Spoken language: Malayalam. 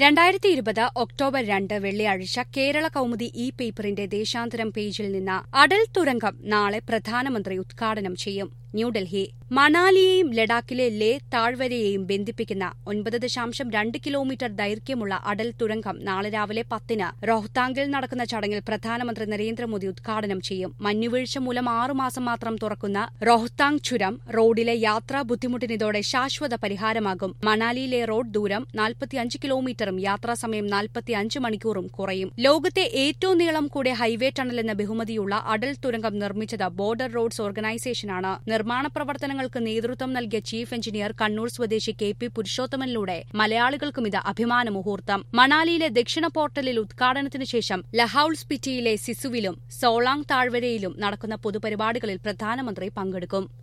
രണ്ടായിരത്തി ഇരുപത് ഒക്ടോബർ രണ്ട് വെള്ളിയാഴ്ച കേരള കൌമുദി ഇ പേപ്പറിന്റെ ദേശാന്തരം പേജിൽ നിന്ന് അടൽ തുരങ്കം നാളെ പ്രധാനമന്ത്രി ഉദ്ഘാടനം ചെയ്യും ന്യൂഡൽഹി മണാലിയെയും ലഡാക്കിലെ ലേ താഴ്വരയെയും ബന്ധിപ്പിക്കുന്ന ഒൻപത് ദശാംശം രണ്ട് കിലോമീറ്റർ ദൈർഘ്യമുള്ള അടൽ തുരങ്കം നാളെ രാവിലെ പത്തിന് റോഹ്താങ്ങിൽ നടക്കുന്ന ചടങ്ങിൽ പ്രധാനമന്ത്രി നരേന്ദ്രമോദി ഉദ്ഘാടനം ചെയ്യും മഞ്ഞുവീഴ്ച മൂലം ആറുമാസം മാത്രം തുറക്കുന്ന റോഹ്താങ് ചുരം റോഡിലെ യാത്രാ ബുദ്ധിമുട്ടിനിതോടെ ശാശ്വത പരിഹാരമാകും മണാലിയിലെ റോഡ് ദൂരം നാൽപ്പത്തിയഞ്ച് കിലോമീറ്ററും യാത്രാസമയം നാൽപ്പത്തിയഞ്ച് മണിക്കൂറും കുറയും ലോകത്തെ ഏറ്റവും നീളം കൂടിയ ഹൈവേ ടണൽ എന്ന ബഹുമതിയുള്ള അടൽ തുരങ്കം നിർമ്മിച്ചത് ബോർഡർ റോഡ്സ് ഓർഗനൈസേഷനാണ് നിർമ്മാണ പ്രവർത്തനങ്ങൾക്ക് നേതൃത്വം നൽകിയ ചീഫ് എഞ്ചിനീയർ കണ്ണൂർ സ്വദേശി കെ പി പുരുഷോത്തമനിലൂടെ മലയാളികൾക്കും ഇത് അഭിമാന മുഹൂർത്തം മണാലിയിലെ ദക്ഷിണ പോർട്ടലിൽ ഉദ്ഘാടനത്തിന് ശേഷം ലഹൌൾ സ്പിറ്റിയിലെ സിസുവിലും സോളാങ് താഴ്വരയിലും നടക്കുന്ന പൊതുപരിപാടികളിൽ പ്രധാനമന്ത്രി പങ്കെടുക്കും